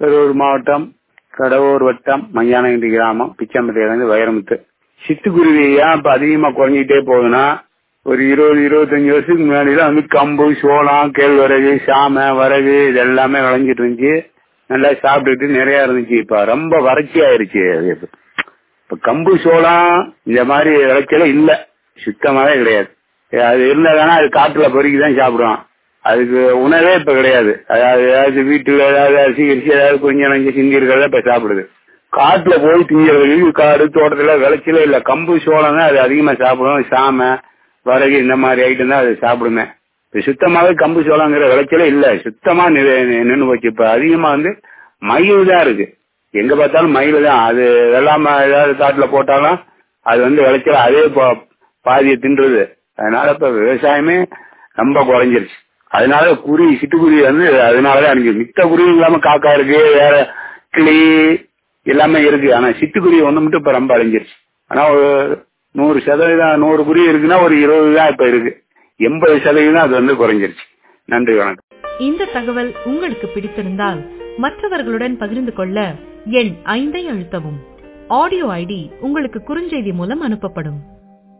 கரூர் மாவட்டம் கடவுர் வட்டம் மையானகிரி கிராமம் பிச்சம்பட்டியிலேருந்து வைரமுத்து சிட்டுக்குருவி ஏன் இப்ப அதிகமா குறைஞ்சிட்டே போகுதுன்னா ஒரு இருபது இருபத்தஞ்சு வருஷத்துக்கு முன்னாடிலாம் வந்து கம்பு சோளம் கேழ்வரகு சாமை வரகு இது எல்லாமே விளைஞ்சிட்டு இருந்துச்சு நல்லா சாப்பிட்டுட்டு நிறைய இருந்துச்சு இப்ப ரொம்ப வறட்சி ஆயிருச்சு அது இப்ப. இப்ப கம்பு சோளம் இந்த மாதிரி விளைச்சல இல்ல சுத்தமாவே கிடையாது அது இருந்தாதானே அது காட்டுல பொறுக்கி தான் சாப்பிடுவான் அதுக்கு உணவே இப்ப கிடையாது அதாவது ஏதாவது வீட்டுல ஏதாவது அரிசி அரிசி ஏதாவது கொஞ்சம் நஞ்சு சிந்தி இருக்கிறத இப்ப சாப்பிடுது காட்டுல போய் திங்கிறதுக்கு காடு தோட்டத்துல விளைச்சலே இல்ல கம்பு சோளம் தான் அது அதிகமா சாப்பிடும் சாமை வரகு இந்த மாதிரி ஐட்டம் தான் அது சாப்பிடுமே இப்ப சுத்தமாவே கம்பு சோளங்கிற விளைச்சலே இல்ல சுத்தமா நின்று போச்சு இப்ப அதிகமா வந்து மயில் தான் இருக்கு எங்க பார்த்தாலும் மயில் தான் அது வெள்ளாம ஏதாவது காட்டுல போட்டாலும் அது வந்து விளைச்சல அதே பா- பாதியை தின்றுது அதனால இப்ப விவசாயமே ரொம்ப குறைஞ்சிருச்சு அதனால குருவி சிட்டுக்குருவி வந்து அதனாலதான் அழிஞ்சு மித்த குருவி இல்லாம காக்கா இருக்கு வேற கிளி எல்லாமே இருக்கு ஆனா சிட்டுக்குருவி ஒண்ணு மட்டும் இப்ப ரொம்ப அழிஞ்சிருச்சு ஆனா ஒரு நூறு சதவீதம் நூறு குருவி இருக்குன்னா ஒரு இருபது தான் இப்ப இருக்கு எண்பது சதவீதம் அது வந்து குறைஞ்சிருச்சு நன்றி வணக்கம் இந்த தகவல் உங்களுக்கு பிடித்திருந்தால் மற்றவர்களுடன் பகிர்ந்து கொள்ள எண் ஐந்தை அழுத்தவும் ஆடியோ ஐடி உங்களுக்கு குறுஞ்செய்தி மூலம் அனுப்பப்படும்